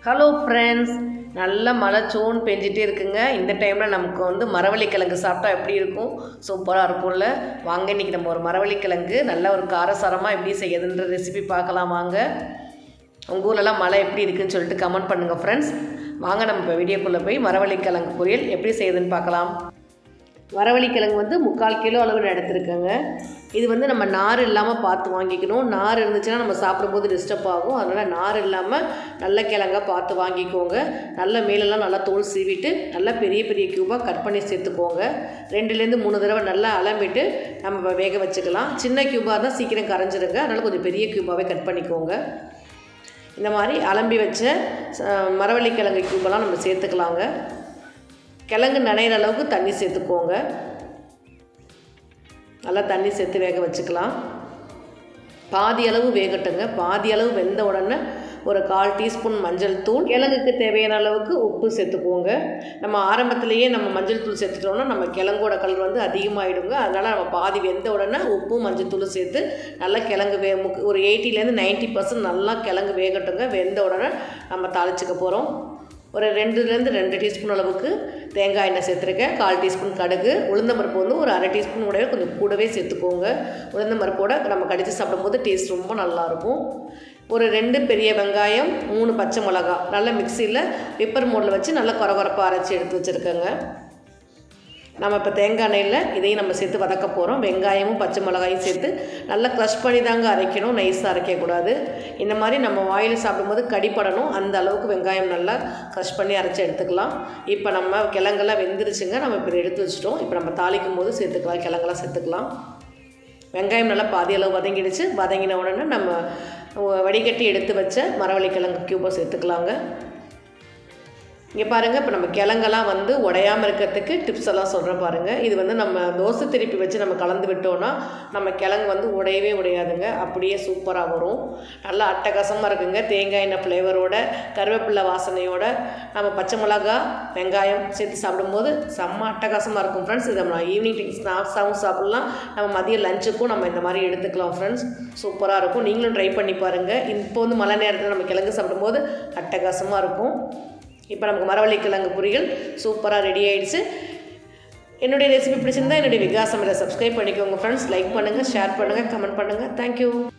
hello friends நல்ல மழை zone பெஞ்சிட்டே இருக்குங்க இந்த டைமில் நமக்கு வந்து மரவள்ளி கிழங்கு சாப்பிட்டா எப்படி இருக்கும் சூப்பராக இருக்கும்ல வாங்க இன்றைக்கி நம்ம ஒரு மரவள்ளி கிழங்கு நல்ல ஒரு காரசாரமாக எப்படி செய்யுதுன்ற ரெசிபி பார்க்கலாம் வாங்க உங்கள் ஊர்லலாம் மழை எப்படி இருக்குன்னு சொல்லிட்டு கமெண்ட் பண்ணுங்கள் ஃப்ரெண்ட்ஸ் வாங்க நம்ம இப்போ வீடியோக்குள்ளே போய் மரவள்ளி கிழங்கு பொரியல் எப்படி செய்யுதுன்னு பார்க்கலாம் வரவள்ளி கிழங்கு வந்து முக்கால் கிலோ அளவு எடுத்துருக்கேங்க இது வந்து நம்ம நார் இல்லாமல் பார்த்து வாங்கிக்கணும் நார் இருந்துச்சுன்னா நம்ம சாப்பிடும்போது டிஸ்டர்ப் ஆகும் அதனால் நார் இல்லாமல் நல்ல கிழங்கா பார்த்து வாங்கிக்கோங்க நல்ல மேலெல்லாம் நல்லா தோல் சீவிட்டு நல்லா பெரிய பெரிய க்யூபாக கட் பண்ணி சேர்த்துக்கோங்க ரெண்டுலேருந்து மூணு தடவை நல்லா அலம்பிட்டு நம்ம வேக வச்சுக்கலாம் சின்ன க்யூபாக தான் சீக்கிரம் கரைஞ்சிருங்க அதனால் கொஞ்சம் பெரிய க்யூபாகவே கட் பண்ணிக்கோங்க இந்த மாதிரி அலம்பி வச்ச அஹ், மரவள்ளி கிழங்கு க்யூபெல்லாம் நம்ம சேர்த்துக்கலாங்க கிழங்கு நனையிற அளவுக்கு தண்ணி சேர்த்துக்கோங்க நல்லா தண்ணி சேர்த்து வேக வச்சுக்கலாம் பாதி அளவு வேகட்டுங்க பாதி அளவு வெந்த உடனே ஒரு கால் டீஸ்பூன் மஞ்சள் தூள் கிழங்குக்கு தேவையான அளவுக்கு உப்பு சேர்த்துக்கோங்க நம்ம ஆரம்பத்திலேயே நம்ம மஞ்சள் தூள் சேர்த்துட்டோம்னா நம்ம கிழங்கோட கலர் வந்து அதிகமாகிடுங்க அதனால் நம்ம பாதி வெந்த உடனே உப்பும் மஞ்சள் தூளும் சேர்த்து நல்லா கிழங்கு வே முக்கு ஒரு எயிட்டிலேருந்து நைன்ட்டி பர்சன்ட் நல்லா கிழங்கு வேகட்டுங்க வெந்த உடனே நம்ம தாளிச்சுக்க போகிறோம் ஒரு ரெண்டுலேருந்து ரெண்டு டீஸ்பூன் அளவுக்கு தேங்காய் எண்ணெய் சேர்த்துருக்கேன் கால் டீஸ்பூன் கடுகு உளுந்தம்பருப்பு வந்து ஒரு அரை டீஸ்பூன் கூடவே கொஞ்சம் கூடவே சேர்த்துக்கோங்க உளுந்தம்பருப்போட நம்ம கடித்து சாப்பிடும்போது டேஸ்ட் ரொம்ப நல்லாயிருக்கும் ஒரு ரெண்டு பெரிய வெங்காயம் மூணு பச்சை மிளகா நல்லா மிக்சியில் விப்பர் மோடில் வச்சு நல்லா குறகுறப்பாக அரைச்சி எடுத்து வச்சுருக்கேங்க நம்ம இப்போ தேங்காய் எண்ணெயில் இதையும் நம்ம சேர்த்து வதக்க போகிறோம் வெங்காயமும் பச்சை மிளகாயும் சேர்த்து நல்லா க்ரஷ் பண்ணி தாங்க அரைக்கணும் நைஸாக அரைக்கக்கூடாது இந்த மாதிரி நம்ம வாயில் சாப்பிடும்போது கடிப்படணும் அந்த அளவுக்கு வெங்காயம் நல்லா க்ரஷ் பண்ணி அரைச்சி எடுத்துக்கலாம் இப்போ நம்ம கிழங்கெல்லாம் வெந்துருச்சுங்க நம்ம இப்போ எடுத்து வச்சுட்டோம் இப்போ நம்ம தாளிக்கும் போது சேர்த்துக்கலாம் கிழங்கெல்லாம் சேர்த்துக்கலாம் வெங்காயம் நல்லா பாதி அளவு வதங்கிடுச்சு வதங்கின உடனே நம்ம வடிகட்டி எடுத்து வச்ச மரவள்ளி கிழங்கு க்யூப்பை சேர்த்துக்கலாங்க இங்கே பாருங்கள் இப்போ நம்ம கிழங்கெல்லாம் வந்து உடையாமல் இருக்கிறதுக்கு டிப்ஸ் எல்லாம் சொல்கிறேன் பாருங்கள் இது வந்து நம்ம தோசை திருப்பி வச்சு நம்ம கலந்து விட்டோன்னா நம்ம கிழங்கு வந்து உடையவே உடையாதுங்க அப்படியே சூப்பராக வரும் நல்லா அட்டகாசமாக இருக்குங்க தேங்காய் எண்ணெய் ஃப்ளேவரோட கருவேப்பிலை வாசனையோட நம்ம பச்சை மிளகா வெங்காயம் சேர்த்து சாப்பிடும்போது செம்ம அட்டகாசமாக இருக்கும் ஃப்ரெண்ட்ஸ் இதை நம்ம ஈவினிங் ஸ்நாக்ஸாகவும் சாப்பிட்லாம் நம்ம மதிய லஞ்சுக்கும் நம்ம இந்த மாதிரி எடுத்துக்கலாம் ஃப்ரெண்ட்ஸ் சூப்பராக இருக்கும் நீங்களும் ட்ரை பண்ணி பாருங்கள் இப்போ வந்து மழை நேரத்தில் நம்ம கிழங்கு சாப்பிடும்போது அட்டகாசமாக இருக்கும் இப்போ நமக்கு மரவள்ளி கிழங்கு பொரியல் சூப்பராக ரெடி ஆயிடுச்சு என்னுடைய ரெசிபி பிடிச்சிருந்தா என்னுடைய விகாசம் இதை சப்ஸ்கிரைப் பண்ணிக்கோங்க ஃப்ரெண்ட்ஸ் லைக் பண்ணுங்கள் ஷேர் பண்ணுங்கள் கமெண்ட் பண்ணுங்கள் தேங்க்யூ